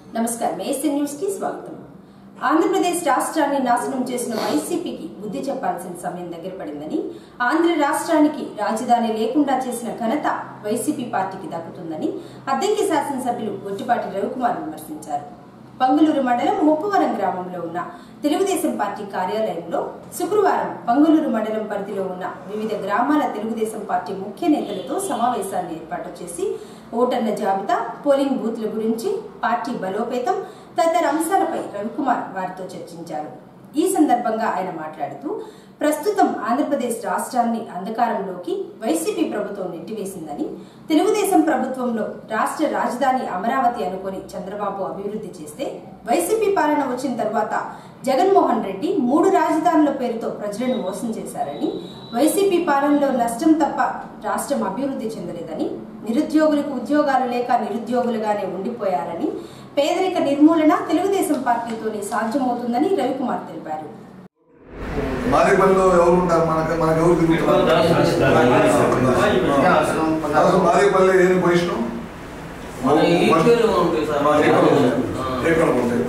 నమస్కారం AC news కి స్వాగతం ఆంధ్రప్రదేశ్ రాష్ట్రాన్ని నాశనం చేసిన వైసీపీకి బుద్ధి చెప్పాల్సిన సమయం దగ్గర పడిందని ఆంధ్ర రాష్ట్రానికి రాజధాని లేకుండా చేసిన ఘనత వైసీపీ పార్టీకి దక్కుతుందని అద్దెంకి శాసనసభ్యులు గొట్టిపాటి రవికుమార్ విమర్శించారు పంగులూరు మండలం ముప్పవరం గ్రామంలో ఉన్న తెలుగుదేశం పార్టీ కార్యాలయంలో శుక్రవారం పంగులూరు మండలం పరిధిలో ఉన్న వివిధ గ్రామాల తెలుగుదేశం పార్టీ ముఖ్య నేతలతో సమావేశాన్ని ఏర్పాటు చేసి ఓటర్ల జాబితా పోలింగ్ బూత్ల గురించి పార్టీ బలోపేతం తదితర అంశాలపై రవికుమార్ వారితో చర్చించారు ఈ సందర్భంగా ఆయన మాట్లాడుతూ ప్రస్తుతం ఆంధ్రప్రదేశ్ రాష్ట్రాన్ని అంధకారంలోకి వైసీపీ ప్రభుత్వం నెట్టివేసిందని తెలుగుదేశం ప్రభుత్వంలో రాష్ట్ర రాజధాని అమరావతి అనుకొని చంద్రబాబు అభివృద్ధి చేస్తే వైసీపీ పాలన వచ్చిన తర్వాత జగన్మోహన్ రెడ్డి మూడు రాజధానుల పేరుతో ప్రజలను మోసం చేశారని వైసీపీ పాలనలో నష్టం తప్ప రాష్ట్రం అభివృద్ధి చెందలేదని నిరుద్యోగులకు ఉద్యోగాలు లేక నిరుద్యోగులుగానే ఉండిపోయారని పేదరిక నిర్మూలన తెలుగుదేశం పార్టీతోనే సాధ్యమవుతుందని రవికుమార్ తెలిపారు మారేపల్లిలో ఎవరు ఉంటారు మనకు మనకు ఎవరు తిరుగుతున్నారు అసలు మారేపల్లి ఏం పొజిషన్ మన ఈక్వల్ ఉంటాయి సార్ మా ఏకలు ఉంటాయి. ఏకలు ఉంటాయి.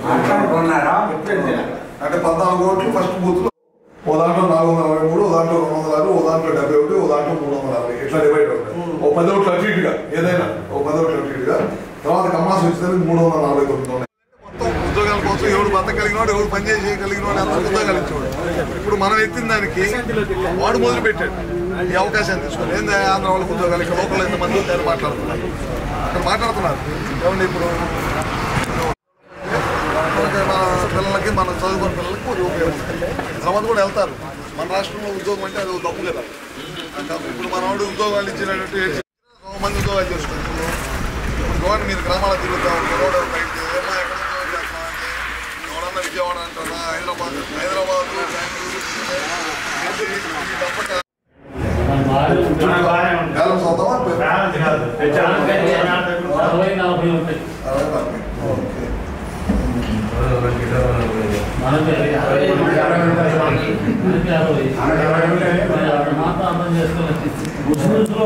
అంటే పద్నాలుగు ఓట్లు ఫస్ట్ బూత్ లో ఓ దాంట్లో నాలుగు వందల అరవై మూడు ఓ దాంట్లో రెండు వందల ఆరు ఓ దాంట్లో డెబ్బై ఒకటి ఓ దాంట్లో మూడు వందల అరవై ఇట్లా డివైడ్ అవుతాయి ఓ పది ఓట్లు అటు ఇటుగా ఏదైనా ఓ పది ఓట్లు అటు ఇటుగా తర్వాత కమ్మాసి వచ్చేసరికి మూడు వందల నలభై తొమ్మిది ఉన్నాయి మొత్తం ఉద్యోగాల కోసం ఎవడు బతకగలిగినాడు ఎవడు పని చేయగలిగినాడు అందరూ ఉద్యోగాలు ఇచ్చేవాడు ఇప్పుడు మనం ఎత్తిన దానికి వాడు మొదలు పెట్టాడు ఈ అవకాశాన్ని తీసుకొని ఏంది ఆంధ్ర వాళ్ళకి ఉద్యోగాలు ఇక్కడ లోకల్ ఎంతమంది ఉంటారు మాట్లాడుతున్నారు ఇక్కడ మాట్లాడుతున్నారు ఏమండి ఇప్పుడు మనకి మన పిల్లలకి మన చదువుకున్న పిల్లలకి కొంచెం ఉపయోగం ఉంటుంది తర్వాత కూడా వెళ్తారు మన రాష్ట్రంలో ఉద్యోగం అంటే అది తప్పు కదా ఇప్పుడు మనవాడు ఉద్యోగాలు ఇచ్చినట్టు ఏడ్చి మంది ఉద్యోగాలు చేస్తున్నారు ఇప్పుడు చూడండి మీరు గ్రామాల తిరుగుతా ఉంటారు రోడ్ బయట ఏమో ఎక్కడ ఉద్యోగం చేస్తున్నా అంటే ఎవరన్నా విజయవాడ అంటారా హైదరాబాద్ హైదరాబాద్ బెంగళూరు ఏంటి? ఈ తప్పక బ్యాలెన్స్ అవుతావా అరవై నలభై ఉంటాయి అరవై నలభై. ఓకే. మనకి మనకి అరవై అక్కడ మాత్రం అర్థం చేసుకోలేదు ముస్లింస్లో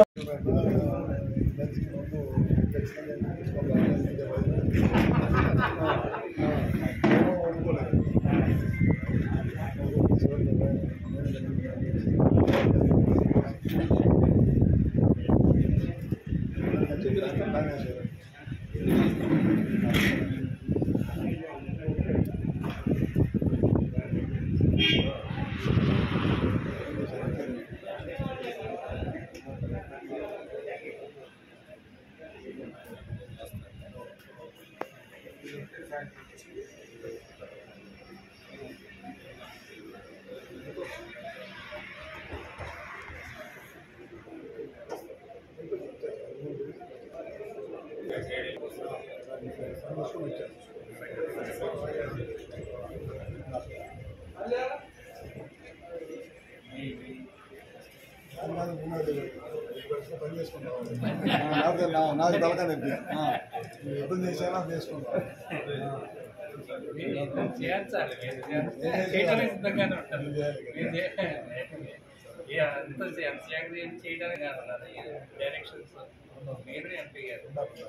నాకు తలకాయ నొప్పి ఎప్పుడు చేసానా చేసుకుంటా చేయించాలి మీరు చేయడానికి సిద్ధంగానే ఉంటారు మీరు చే- ఏ అంత చే- ఎంత చేయడానికి చేయడానికి కాదు నాది డైరెక్షన్స్ మీరు ఎంపీ గారు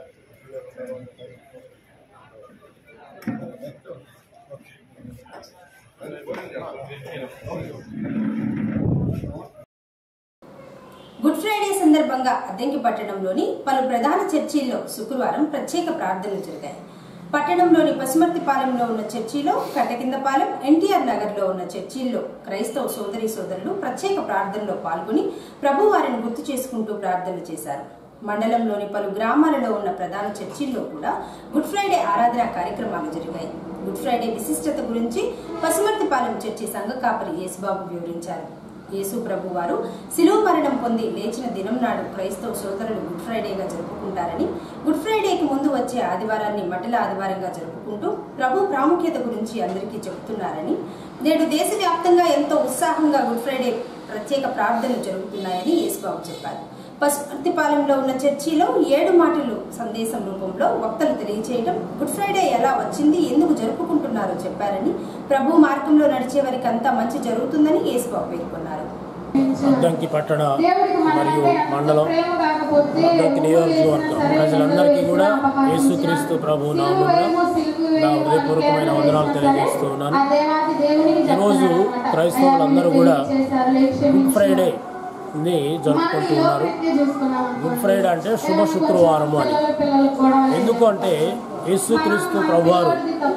గుడ్ ఫ్రైడే సందర్భంగా అద్దెంకి పట్టణంలోని పలు ప్రధాన చర్చిల్లో శుక్రవారం ప్రత్యేక ప్రార్థనలు జరిగాయి పట్టణంలోని పసుమర్తిపాలెంలో ఉన్న చర్చిలో కట్టకిందపాలెం ఎన్టీఆర్ నగర్లో ఉన్న చర్చిల్లో క్రైస్తవ సోదరి సోదరులు ప్రత్యేక ప్రార్థనలో పాల్గొని ప్రభువారిని గుర్తు చేసుకుంటూ ప్రార్థనలు చేశారు మండలంలోని పలు గ్రామాలలో ఉన్న ప్రధాన చర్చిల్లో కూడా గుడ్ ఫ్రైడే ఆరాధన కార్యక్రమాలు జరిగాయి గుడ్ ఫ్రైడే విశిష్టత గురించి పసుమర్తిపాలెం చర్చి సంఘ కాపరి యేసుబాబు వివరించారు యేసు ప్రభు వారు శిలువ మరణం పొంది లేచిన దినం నాడు క్రైస్తవ సోదరులు గుడ్ ఫ్రైడేగా జరుపుకుంటారని గుడ్ ఫ్రైడేకి ముందు వచ్చే ఆదివారాన్ని మట్టల ఆదివారంగా జరుపుకుంటూ ప్రభు ప్రాముఖ్యత గురించి అందరికీ చెబుతున్నారని నేడు దేశవ్యాప్తంగా ఎంతో ఉత్సాహంగా గుడ్ ఫ్రైడే ప్రత్యేక ప్రార్థనలు జరుగుతున్నాయని యేసుబాబు చెప్పారు పశుపతిపాలెంలో ఉన్న చర్చిలో ఏడు మాటలు సందేశం రూపంలో వక్తలు తెలియచేయడం గుడ్ ఫ్రైడే ఎలా వచ్చింది ఎందుకు జరుపుకుంటున్నారో చెప్పారని ప్రభు మార్గంలో నడిచే వారికి అంతా మంచి జరుగుతుందని యేసుబాబు పేర్కొన్నారు అద్దంకి పట్టణ మరియు మండలం అద్దంకి నియోజకవర్గం ప్రజలందరికీ కూడా యేసుక్రీస్తు ప్రభు నామంలో నా హృదయపూర్వకమైన వందనాలు తెలియజేస్తూ ఉన్నాను ఈరోజు క్రైస్తవులందరూ కూడా గుడ్ ఫ్రైడే ని జరుపుకుంటూ ఉన్నారు గుడ్ ఫ్రైడే అంటే శుభ శుక్రవారము అని ఎందుకు అంటే యేసుక్రీస్తు ప్రభువారు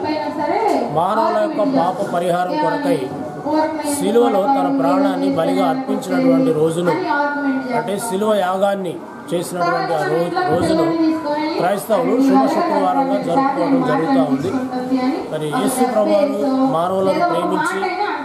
మానవుల యొక్క పాప పరిహారం కొరకై శిలువలో తన ప్రాణాన్ని బలిగా అర్పించినటువంటి రోజును అంటే శిలువ యాగాన్ని చేసినటువంటి ఆ రోజు రోజును క్రైస్తవులు శుభ శుక్రవారంగా జరుపుకోవడం జరుగుతూ ఉంది మరి యేసు ప్రభువారు మానవులను ప్రేమించి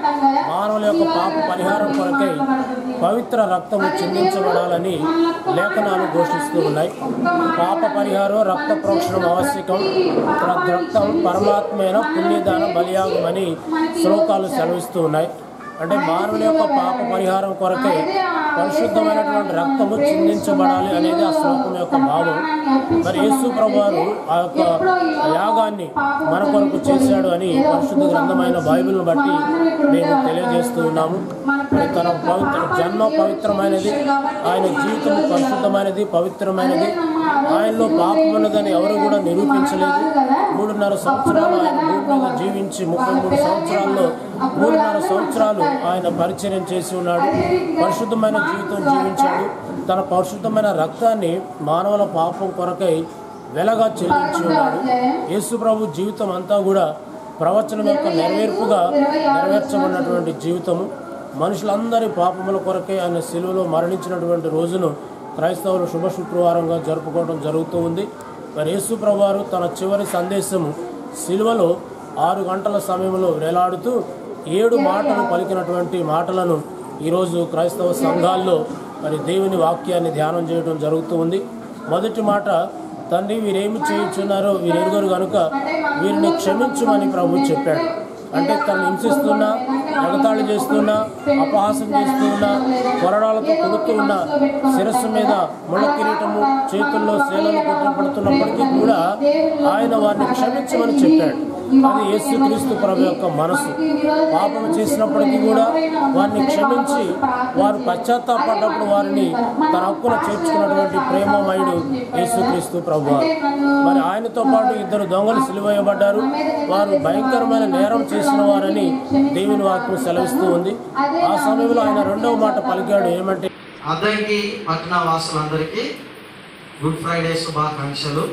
మానవుల యొక్క పాప పరిహారం కొరకై పవిత్ర రక్తము చిందించబడాలని లేఖనాలు ఘోషిస్తూ ఉన్నాయి పాప పరిహారం రక్త ప్రోక్షణం ఆవశ్యకం ర- రక్తం పరమాత్మైన పుణ్యదాన బలియాగమని శ్లోకాలు సెలవిస్తూ ఉన్నాయి అంటే మానవుల యొక్క పాప పరిహారం కొరకై పరిశుద్ధమైనటువంటి రక్తము చిందించబడాలి అనేది ఆ శ్లోకం యొక్క భావం మరి యేసు ప్రభువారు ఆ యొక్క యాగాన్ని మన కొరకు చేశాడు అని పరిశుద్ధ గ్రంథమైన బైబిల్ను బట్టి మేము తెలియజేస్తూ ఉన్నాము మరి తన పవిత్ర జన్మ పవిత్రమైనది ఆయన జీవితం పరిశుద్ధమైనది పవిత్రమైనది ఆయనలో పాపం ఉన్నదని ఎవరు కూడా నిరూపించలేదు మూడున్నర సంవత్సరాలు ఆయన భూమి మీద జీవించి ముప్పై మూడు సంవత్సరాల్లో మూడున్నర సంవత్సరాలు ఆయన పరిచర్యం చేసి ఉన్నాడు పరిశుద్ధమైన జీవితం జీవించాడు తన పరిశుద్ధమైన రక్తాన్ని మానవుల పాపం కొరకై వెలగా చెల్లించి ఉన్నాడు యేసు ప్రభు జీవితం అంతా కూడా ప్రవచనం యొక్క నెరవేర్పుగా నెరవేర్చబడినటువంటి జీవితము మనుషులందరి పాపముల కొరకై ఆయన సిలువలో మరణించినటువంటి రోజును క్రైస్తవులు శుభ శుక్రవారంగా జరుపుకోవడం జరుగుతూ ఉంది మరి యేసు ప్రభువారు తన చివరి సందేశము సిలువలో ఆరు గంటల సమయంలో వేలాడుతూ ఏడు మాటలు పలికినటువంటి మాటలను ఈరోజు క్రైస్తవ సంఘాల్లో మరి దేవుని వాక్యాన్ని ధ్యానం చేయడం జరుగుతూ ఉంది మొదటి మాట తండ్రి వీరేమి చేయించున్నారో వీరెరుగరు కనుక వీరిని క్షమించుమని ప్రభు చెప్పాడు అంటే తను హింసిస్తున్నా ఎగతాళి చేస్తున్నా అపహాసం చేస్తున్నా కొరడాలతో కొడుతూ ఉన్న శిరస్సు మీద ముళ్ళ కిరీటము చేతుల్లో శీలలు కుట్టబడుతున్నప్పటికీ కూడా ఆయన వారిని క్షమించమని చెప్పాడు అది యేసుక్రీస్తు ప్రభు యొక్క మనసు పాపం చేసినప్పటికీ కూడా వారిని క్షమించి వారు పశ్చాత్తాపడ్డప్పుడు వారిని తన హక్కున చేర్చుకున్నటువంటి ప్రేమమయుడు యేసుక్రీస్తు ప్రభు వారు. మరి ఆయనతో పాటు ఇద్దరు దొంగలు సిలువేయబడ్డారు వారు భయంకరమైన నేరం చేసిన వారని దేవుని వాక్యం సెలవిస్తూ ఉంది ఆ సమయంలో ఆయన రెండవ మాట పలికాడు ఏమంటే అద్దంకి పట్టణ వాసులందరికీ గుడ్ ఫ్రైడే శుభాకాంక్షలు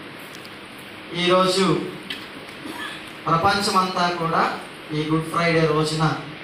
ఈరోజు ప్రపంచమంతా కూడా ఈ గుడ్ ఫ్రైడే రోజున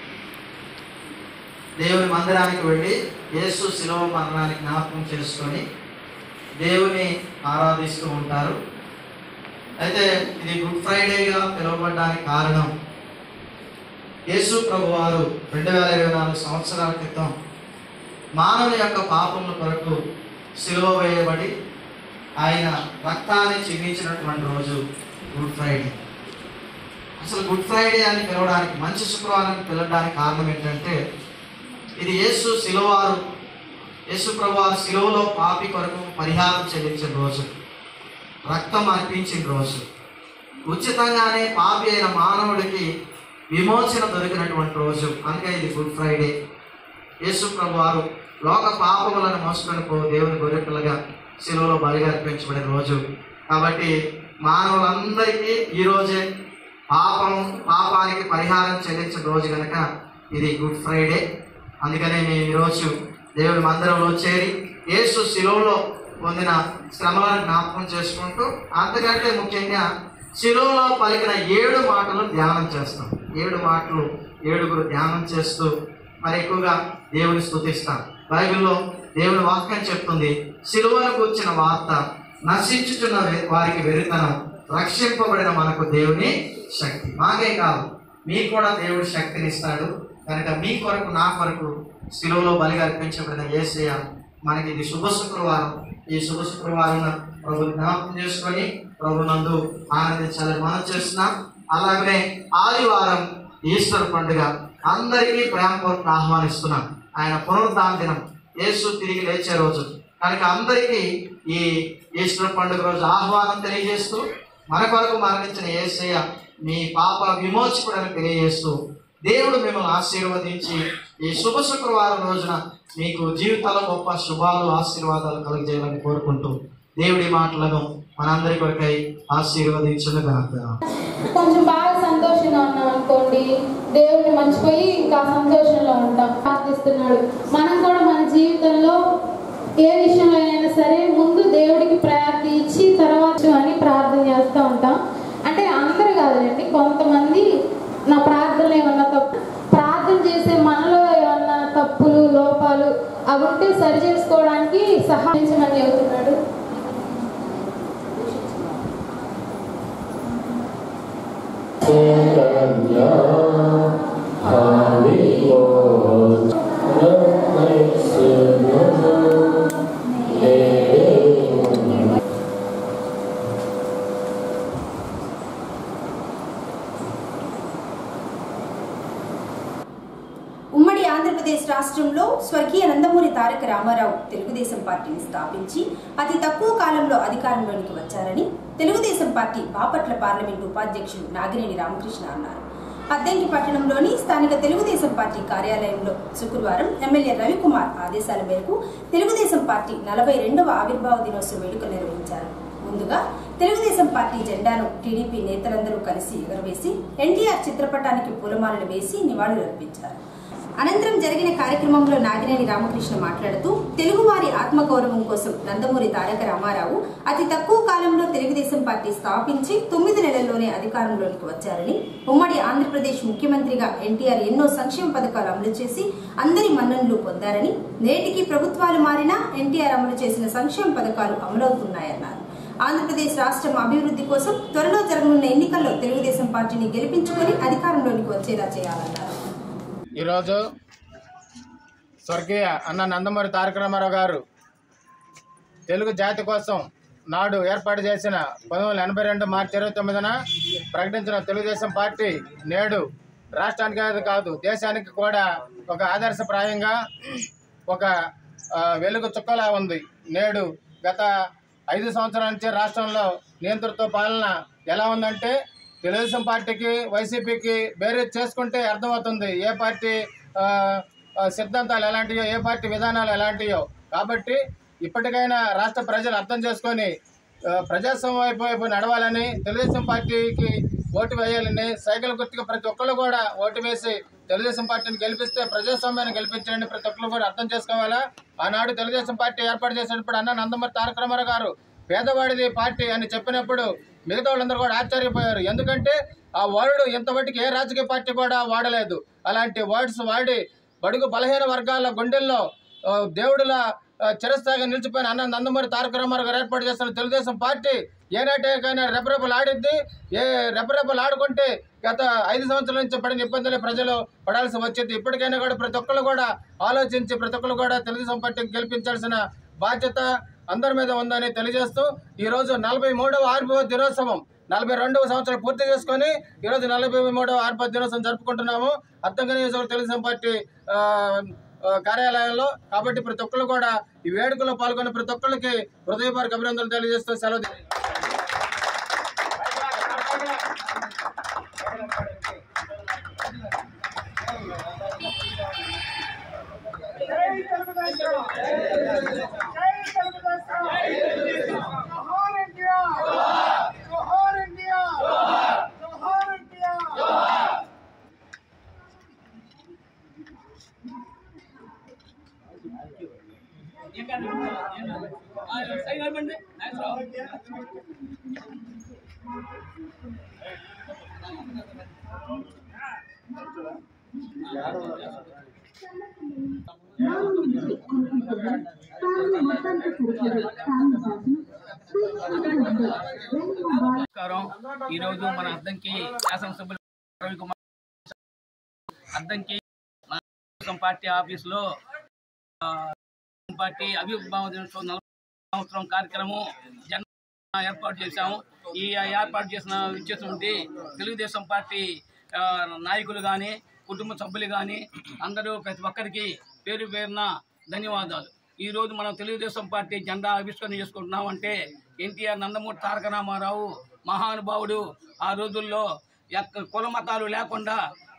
దేవుని మందిరానికి వెళ్ళి యేసు శిలువ మరణాన్ని జ్ఞాపకం చేసుకొని దేవుని ఆరాధిస్తూ ఉంటారు అయితే ఇది గుడ్ ఫ్రైడేగా పిలువబడడానికి కారణం యేసు ప్రభు వారు రెండు వేల ఇరవై నాలుగు సంవత్సరాల క్రితం మానవుల యొక్క పాపముల కొరకు సిలువ వేయబడి ఆయన రక్తాన్ని చిందించినటువంటి రోజు గుడ్ ఫ్రైడే అసలు గుడ్ ఫ్రైడే అని పిలవడానికి మంచి శుక్రవారం పిలవడానికి కారణం ఏంటంటే ఇది యేసు సిలువారు యేసు ప్రభువారు సిలువలో పాపి కొరకు పరిహారం చెల్లించిన రోజు రక్తం అర్పించిన రోజు ఉచితంగానే పాపి అయిన మానవుడికి విమోచన దొరికినటువంటి రోజు అందుకే ఇది గుడ్ ఫ్రైడే యేసు ప్రభు వారు లోక పాపములను మోసుకొని పో దేవుని గొర్రెపిల్లగా శిలువలో బలిగా అర్పించబడిన రోజు కాబట్టి మానవులందరికీ ఈ రోజే పాపం పాపానికి పరిహారం చెల్లించిన రోజు కనుక ఇది గుడ్ ఫ్రైడే అందుకనే మేము ఈరోజు దేవుని మందిరంలో చేరి యేసు శిలువలో పొందిన శ్రమలను జ్ఞాపకం చేసుకుంటూ అంతకంటే ముఖ్యంగా శిలువలో పలికిన ఏడు మాటలు ధ్యానం చేస్తాం ఏడు మాటలు ఏడుగురు ధ్యానం చేస్తూ మరి ఎక్కువగా దేవుని స్తుతిస్తాం బైబిల్లో దేవుని వాక్యం చెప్తుంది శిలువను కూర్చిన వార్త నశించుచున్న వే- వారికి వెరితనం రక్షింపబడిన మనకు దేవుని శక్తి మాకే కాదు మీకు కూడా దేవుడు శక్తిని ఇస్తాడు కనుక మీ కొరకు నా కొరకు శిలువలో బలిగా అర్పించబడిన ఏసయ్య మనకి ఇది శుభ శుక్రవారం ఈ శుభ శుక్రవారం ప్రభు జ్ఞాపకం చేసుకొని ప్రభు నందు ఆనందించాలని మనం చేస్తున్నాం అలాగనే ఆదివారం ఈస్టర్ పండుగ అందరికీ ప్రేమపూర్వక ఆహ్వానిస్తున్నాం ఆయన పునరుద్ధాన దినం యేసు తిరిగి లేచే రోజు కనుక అందరికీ ఈ ఈస్టర్ పండుగ రోజు ఆహ్వానం తెలియజేస్తూ మన కొరకు మరణించిన యేసయ్య మీ పాప విమోచకుడని తెలియజేస్తూ దేవుడు మిమ్మల్ని ఆశీర్వదించి ఈ శుభ శుక్రవారం రోజున మీకు జీవితాల్లో గొప్ప శుభాలు ఆశీర్వాదాలు కలుగజేయాలని కోరుకుంటూ దేవుడి మాటలను మనందరి కొరకై ఆశీర్వదించును గాక కొంచెం బాగా సంతోషంగా ఉన్నాం అనుకోండి దేవుడిని మర్చిపోయి ఇంకా సంతోషంలో ఉంటాం ప్రార్థిస్తున్నాడు మనం కూడా మన జీవితంలో ఏ విషయంలో అయినా సరే ముందు దేవుడికి ప్రార్థించి తర్వాత అని ప్రార్థన చేస్తూ ఉంటాం అంటే అందరూ కాదులేండి కొంతమంది నా ప్రార్థనలు ఏమన్నా తప్పు ప్రార్థన చేసే మనలో ఏమన్నా తప్పులు లోపాలు అవి ఉంటే సరి చేసుకోవడానికి సహాయించమని చెబుతున్నాడు ఉమ్మడి ఆంధ్రప్రదేశ్ రాష్ట్రంలో స్వర్గీయ నందమూరి తారక రామారావు తెలుగుదేశం పార్టీని స్థాపించి అతి తక్కువ కాలంలో అధికారంలోనికి వచ్చారని తెలుగుదేశం పార్టీ బాపట్ల పార్లమెంటు ఉపాధ్యక్షుడు నాగినేని రామకృష్ణ అన్నారు అద్దంకి పట్టణంలోని స్థానిక తెలుగుదేశం పార్టీ కార్యాలయంలో శుక్రవారం ఎమ్మెల్యే రవికుమార్ ఆదేశాల మేరకు తెలుగుదేశం పార్టీ నలభై రెండవ ఆవిర్భావ దినోత్సవ వేడుకలు నిర్వహించారు ముందుగా తెలుగుదేశం పార్టీ జెండాను టీడీపీ నేతలందరూ కలిసి ఎగురవేసి ఎన్టీఆర్ చిత్రపటానికి పూలమాలలు వేసి నివాళులర్పించారు అనంతరం జరిగిన కార్యక్రమంలో నాగినేని రామకృష్ణ మాట్లాడుతూ తెలుగువారి ఆత్మగౌరవం కోసం నందమూరి తారక రామారావు అతి తక్కువ కాలంలో తెలుగుదేశం పార్టీ స్థాపించి తొమ్మిది నెలల్లోనే అధికారంలోకి వచ్చారని ఉమ్మడి ఆంధ్రప్రదేశ్ ముఖ్యమంత్రిగా ఎన్టీఆర్ ఎన్నో సంక్షేమ పథకాలు అమలు చేసి అందరి మన్ననలు పొందారని నేటికి ప్రభుత్వాలు మారినా ఎన్టీఆర్ అమలు చేసిన సంక్షేమ పథకాలు అమలవుతున్నాయన్నారు ఆంధ్రప్రదేశ్ రాష్ట్రం అభివృద్ధి కోసం త్వరలో జరగనున్న ఎన్నికల్లో తెలుగుదేశం పార్టీని గెలిపించుకొని అధికారంలోనికి వచ్చేలా చేయాలన్నారు ఈరోజు స్వర్గీయ అన్న నందమూరి తారక రామారావు గారు తెలుగు జాతి కోసం నాడు ఏర్పాటు చేసిన పంతొమ్మిది వందల ఎనభై రెండు మార్చి ఇరవై తొమ్మిదిన ప్రకటించిన తెలుగుదేశం పార్టీ నేడు రాష్ట్రానికి కాదు దేశానికి కూడా ఒక ఆదర్శప్రాయంగా ఒక ఆ, వెలుగు చుక్కలా ఉంది నేడు గత ఐదు సంవత్సరాల నుంచి రాష్ట్రంలో నియంతృత్వ పాలన ఎలా ఉందంటే తెలుగుదేశం పార్టీకి వైసీపీకి వేరే చేసుకుంటే అర్థమవుతుంది ఏ పార్టీ ఆ, ఆ, సిద్ధాంతాలు ఎలాంటివో ఏ పార్టీ విధానాలు ఎలాంటివో కాబట్టి ఇప్పటికైనా రాష్ట్ర ప్రజలు అర్థం చేసుకొని ఆ, ప్రజాస్వామ్యం వైపు వైపు నడవాలని తెలుగుదేశం పార్టీకి ఓటు వేయాలని సైకిల్ గుర్తుగా ప్రతి ఒక్కళ్ళు కూడా ఓటు వేసి తెలుగుదేశం పార్టీని గెలిపిస్తే ప్రజాస్వామ్యాన్ని గెలిపించండి ప్రతి ఒక్కరు కూడా అర్థం చేసుకోవాలా ఆనాడు తెలుగుదేశం పార్టీ ఏర్పాటు చేసినప్పుడు అన్న నందమూరి తారక రామారావు గారు పేదవాడిది పార్టీ అని చెప్పినప్పుడు మిగతా వాళ్ళందరూ కూడా ఆశ్చర్యపోయారు ఎందుకంటే ఆ వర్డ్ ఇంతవరకు ఏ రాజకీయ పార్టీ కూడా వాడలేదు అలాంటి వర్డ్స్ వాడి బడుగు బలహీన వర్గాల గుండెల్లో ఆ, దేవుడిలా ఆ, చిరస్థాయిగా నిలిచిపోయిన అన్న నందమూరి తారక రామారావు గారు ఏర్పాటు చేస్తున్న తెలుగుదేశం పార్టీ ఏనాటికైనా రెపరెపలు ఆడిద్ది ఏ రెపరెపలు ఆడుకుంటే గత ఐదు సంవత్సరాల నుంచి పడిన ఇబ్బందులు ప్రజలు పడాల్సి వచ్చింది ఇప్పటికైనా కూడా ప్రతి ఒక్కరు కూడా ఆలోచించి ప్రతి ఒక్కరు కూడా తెలుగుదేశం పార్టీని గెలిపించాల్సిన బాధ్యత అందరి మీద ఉందని తెలియజేస్తూ ఈరోజు నలభై మూడవ ఆర్బీఓ దినోత్సవం నలభై రెండవ సంవత్సరం పూర్తి చేసుకొని ఈరోజు నలభై మూడవ ఆర్బీఓ దినోత్సవం జరుపుకుంటున్నాము అర్థంగా నియోజకవర్గ తెలుగుదేశం పార్టీ ఆ, ఆ, కార్యాలయంలో కాబట్టి ప్రతి ఒక్కరు కూడా ఈ వేడుకలో పాల్గొన్న ప్రతి ఒక్కరికి హృదయపూర్వక అభినందనలు తెలియజేస్తూ సెలవు తీ- నమస్కారం ఈరోజు మన అద్దంకి శాసనసభ్యులు రవికుమార్ అద్దంకి మన తెలుగుదేశం పార్టీ ఆఫీసులో ఆ, పార్టీ అభివృద్ధి దినోత్సవం నలభై సంవత్సరం కార్యక్రమం జన ఏర్పాటు చేశాము ఈ ఏర్పాటు చేసిన ఇచ్చేటువంటి తెలుగుదేశం పార్టీ ఆ, నాయకులు కానీ కుటుంబ సభ్యులు కానీ అందరూ ప్రతి ఒక్కరికి పేరు పేరున ధన్యవాదాలు ఈ రోజు మనం తెలుగుదేశం పార్టీ జెండా ఆవిష్కరణ చేసుకుంటున్నాం అంటే ఎన్టీఆర్ నందమూరి తారక రామారావు మహానుభావుడు ఆ రోజుల్లో ఎక్క కుల మతాలు లేకుండా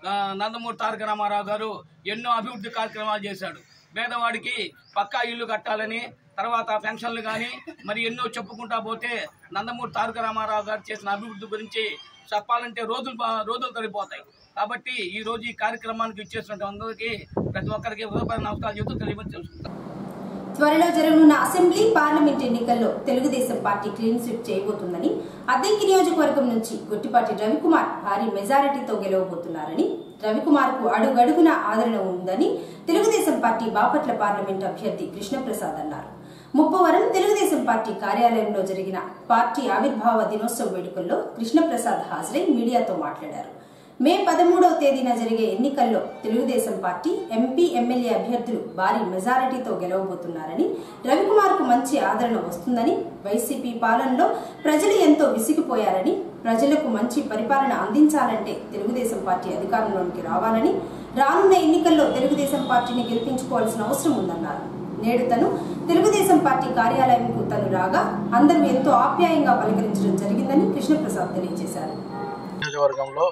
ఆ, నందమూరి తారక రామారావు గారు ఎన్నో అభివృద్ధి కార్యక్రమాలు చేశాడు పేదవాడికి పక్కా ఇల్లు కట్టాలని తర్వాత పెన్షన్లు కానీ మరి ఎన్నో చెప్పుకుంటా పోతే నందమూరి తారక రామారావు గారు చేసిన అభివృద్ధి గురించి చెప్పాలంటే రోజులు బా- రోజులు తడిపోతాయి కాబట్టి ఈ రోజు ఈ కార్యక్రమానికి ఇచ్చేసినటువంటి అందరికీ ప్రతి ఒక్కరికి హృదయపూర్వక నమస్కారాలు చెబుతూ తెలియమని తెలుసుకుంటాం త్వరలో జరగనున్న అసెంబ్లీ పార్లమెంట్ ఎన్నికల్లో తెలుగుదేశం పార్టీ క్లీన్ స్వీప్ చేయబోతుందని అద్దెంకి నియోజకవర్గం నుంచి గుట్టిపాటి రవికుమార్ భారీ మెజారిటీతో గెలవబోతున్నారని రవికుమార్ కు అడుగడుగున ఆదరణ ఉందని తెలుగుదేశం పార్టీ బాపట్ల పార్లమెంట్ అభ్యర్థి కృష్ణప్రసాద్ అన్నారు ముప్పవరం తెలుగుదేశం పార్టీ కార్యాలయంలో జరిగిన పార్టీ ఆవిర్భావ దినోత్సవ వేడుకల్లో కృష్ణప్రసాద్ హాజరై మీడియాతో మాట్లాడారు మే పదమూడవ తేదీన జరిగే ఎన్నికల్లో తెలుగుదేశం పార్టీ ఎంపీ ఎమ్మెల్యే అభ్యర్థులు భారీ మెజారిటీతో గెలవబోతున్నారని రవికుమార్ కు మంచి ఆదరణ వస్తుందని వైసీపీ పాలనలో ప్రజలు ఎంతో విసిగిపోయారని ప్రజలకు మంచి పరిపాలన అందించాలంటే తెలుగుదేశం పార్టీ అధికారంలోనికి రావాలని రానున్న ఎన్నికల్లో తెలుగుదేశం పార్టీని గెలిపించుకోవాల్సిన అవసరం ఉందన్నారు నేడు తను తెలుగుదేశం పార్టీ కార్యాలయంకు తను రాగా అందరూ ఎంతో ఆప్యాయంగా పలకరించడం జరిగిందని కృష్ణప్రసాద్ తెలియజేశారు నియోజకవర్గంలో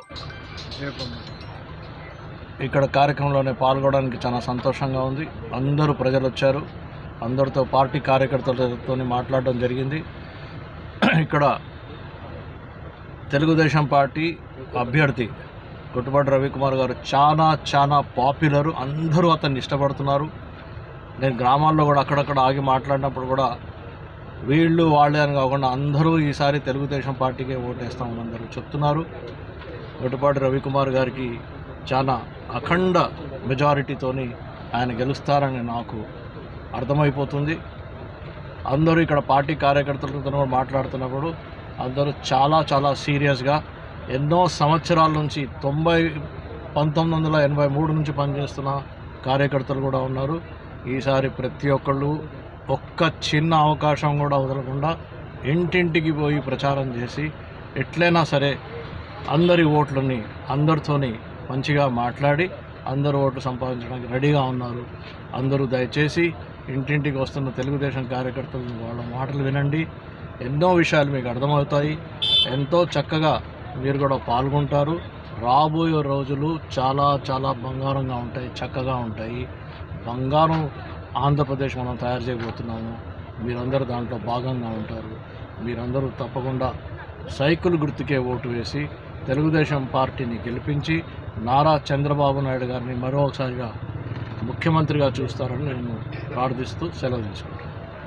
ఇక్కడ కార్యక్రమంలోనే పాల్గొనడానికి చాలా సంతోషంగా ఉంది అందరూ ప్రజలు వచ్చారు అందరితో పార్టీ కార్యకర్తలతో మాట్లాడడం జరిగింది ఇక్కడ తెలుగుదేశం పార్టీ అభ్యర్థి గుట్టుపాటి రవికుమార్ గారు చాలా చాలా పాపులర్ అందరూ అతన్ని ఇష్టపడుతున్నారు నేను గ్రామాల్లో కూడా అక్కడక్కడ ఆగి మాట్లాడినప్పుడు కూడా వీళ్ళు వాళ్ళే అని కాకుండా అందరూ ఈసారి తెలుగుదేశం పార్టీకే ఓటేస్తామని అందరూ చెప్తున్నారు గుట్టుపాటి రవికుమార్ గారికి చాలా అఖండ మెజారిటీతోని ఆయన గెలుస్తారని నాకు అర్థమైపోతుంది అందరూ ఇక్కడ పార్టీ కార్యకర్తలతో కూడా మాట్లాడుతున్నప్పుడు అందరూ చాలా చాలా సీరియస్గా ఎన్నో సంవత్సరాల నుంచి తొంభై పంతొమ్మిది వందల ఎనభై మూడు నుంచి పనిచేస్తున్న కార్యకర్తలు కూడా ఉన్నారు ఈసారి ప్రతి ఒక్కళ్ళు ఒక్క చిన్న అవకాశం కూడా వదలకుండా ఇంటింటికి పోయి ప్రచారం చేసి ఎట్లయినా సరే అందరి ఓట్లని అందరితోని మంచిగా మాట్లాడి అందరు ఓట్లు సంపాదించడానికి రెడీగా ఉన్నారు అందరూ దయచేసి ఇంటింటికి వస్తున్న తెలుగుదేశం కార్యకర్తలు వాళ్ళ మాటలు వినండి ఎన్నో విషయాలు మీకు అర్థమవుతాయి ఎంతో చక్కగా మీరు కూడా పాల్గొంటారు రాబోయే రోజులు చాలా చాలా బంగారంగా ఉంటాయి చక్కగా ఉంటాయి బంగారం ఆంధ్రప్రదేశ్ మనం తయారు చేయబోతున్నాము మీరందరూ దాంట్లో భాగంగా ఉంటారు మీరందరూ తప్పకుండా సైకిల్ గుర్తుకే ఓటు వేసి తెలుగుదేశం పార్టీని గెలిపించి నారా చంద్రబాబు నాయుడు గారిని మరొకసారిగా ముఖ్యమంత్రిగా చూస్తారని నేను ప్రార్థిస్తూ సెలవు తీసుకుంటాను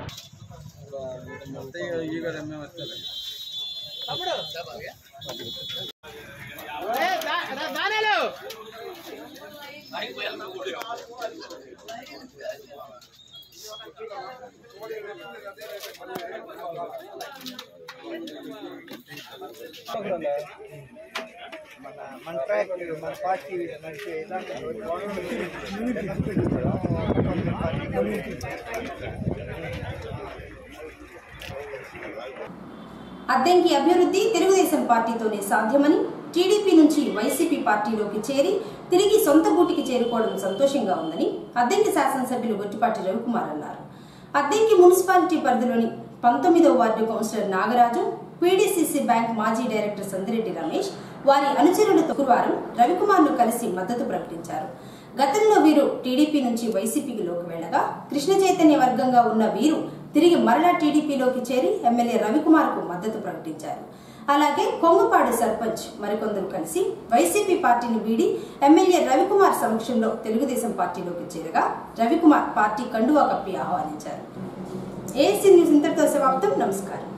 మన మన ట్రాక్ మన పార్టీ మనకి అద్దెంకి అభివృద్ధి తెలుగుదేశం పార్టీతోనే సాధ్యమని టీడీపీ నుంచి వైసీపీ పార్టీలోకి చేరి తిరిగి సొంత గూటికి చేరుకోవడం సంతోషంగా ఉందని అద్దెంకి శాసనసభ్యులు గొట్టిపాటి రవికుమార్ అన్నారు అద్దెంకి మున్సిపాలిటీ పరిధిలోని పంతొమ్మిదవ ward councillor Nagaraju PDCC bank మాజీ డైరెక్టర్ సందిరెడ్డి రమేష్ వారి అనుచరులతో గురువారం రవికుమార్ను కలిసి మద్దతు ప్రకటించారు గతంలో వీరు టీడీపీ నుంచి వైసీపీలోకి వెళ్లగా కృష్ణ చైతన్య వర్గంగా ఉన్న వీరు తిరిగి మరలా టీడీపీలోకి చేరి ఎమ్మెల్యే రవికుమార్ కు మద్దతు ప్రకటించారు అలాగే కొంగపాడు సర్పంచ్ మరికొందరు కలిసి వైసీపీ పార్టీని వీడి ఎమ్మెల్యే రవికుమార్ సమక్షంలో తెలుగుదేశం పార్టీలోకి చేరగా రవికుమార్ పార్టీ కండువా కప్పి ఆహ్వానించారు ఏసీ న్యూస్ ఇంతటితో సమాప్తం నమస్కారం